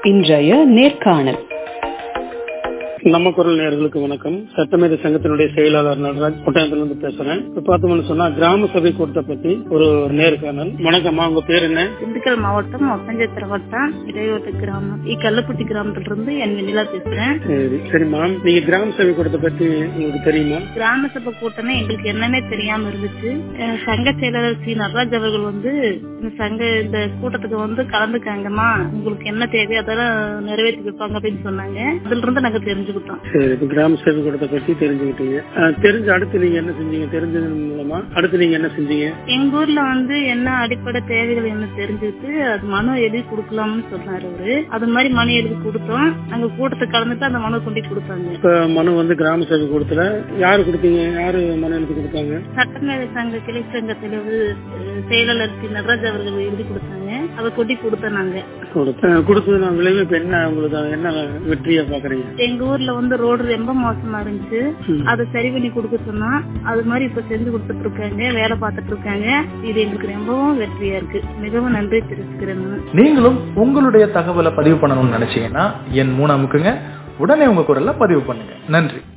இன்றைய நேர்காணல் நம்ம குரல் நேர்களுக்கு வணக்கம் சட்டமேத சங்கத்தினுடைய செயலாளர் நடராஜ் கொட்டாயத்திலிருந்து பேசுறேன் இப்ப பார்த்தோம்னு சொன்னா கிராம சபை கூட்டத்தை பத்தி ஒரு நேர்காணல் வணக்கம்மா உங்க பேர் என்ன திண்டுக்கல் மாவட்டம் ஒப்பஞ்சத்திர வட்டம் இடையோட்டு கிராமம் இ கள்ளப்பட்டி கிராமத்துல இருந்து என் வெண்ணிலா பேசுறேன் சரி சரிம்மா நீங்க கிராம சபை கூட்டத்தை பத்தி உங்களுக்கு தெரியுமா கிராம சபை கூட்டம்னா எங்களுக்கு என்னன்னே தெரியாம இருந்துச்சு அஹ் சங்க செயலாளர் சி நடராஜ் அவர்கள் வந்து இந்த சங்க இந்த கூட்டத்துக்கு வந்து கலந்துக்காங்கம்மா உங்களுக்கு என்ன தேவையோ அதெல்லாம் நிறைவேற்றி வைப்பாங்க அப்படின்னு சொன்னாங்க அதுல இருந்து நாங்க தெரிஞ்சுக்கிட்டோம் சரி இப்ப கிராம சபை கூட்டத்தை பத்தி தெரிஞ்சுக்கிட்டீங்க அஹ், தெரிஞ்ச அடுத்து நீங்க என்ன செஞ்சீங்க தெரிஞ்சதன் மூலமா அடுத்து நீங்க என்ன செஞ்சீங்க எங்க ஊர்ல வந்து என்ன அடிப்படை தேவைகள் என்ன தெரிஞ்சுக்கிட்டு அது மனு எழுதி கொடுக்கலாம்னு சொன்னாரு அவரு அது மாதிரி மனு எழுதி கொடுத்தோம் நாங்க கூட்டத்தை கலந்துட்டு அந்த மனு கொண்டு போய் கொடுத்தாங்க இப்ப மனு வந்து கிராம சபை கூட்டத்துல யாரு கொடுத்தீங்க யாரு மனு எழுதி கொடுத்தாங்க சட்டமேதை சங்க கிளை சங்கத்தில் வந்து அஹ், செயலாளர் சி நடராஜ் அவர்கள் எழுதி கொடுத்தாங்க அதை கொட்டி கொடுத்தோம் நாங்க கொடுத்தேன் கொடுத்தது நான் விளைவு இப்ப என்ன உங்களுக்கு அது என்ன வெற்றியா பாக்குறீங்க எங்க ஊர்ல வந்து ரோடு ரொம்ப மோசமா இருந்துச்சு ம். அதை சரி பண்ணி கொடுக்க சொன்னா அது மாதிரி இப்ப செஞ்சு கொடுத்துட்டு இருக்காங்க வேலை பார்த்துட்டு இருக்காங்க இது எங்களுக்கு ரொம்பவும் வெற்றியா இருக்கு மிகவும் நன்றி தெரிவிச்சுக்கிறேன் நான். நீங்களும் உங்களுடைய தகவலை பதிவு பண்ணணும்னு நினைச்சீங்கன்னா என் மூணு அமுக்குங்க உடனே உங்க குரல்ல பதிவு பண்ணுங்க நன்றி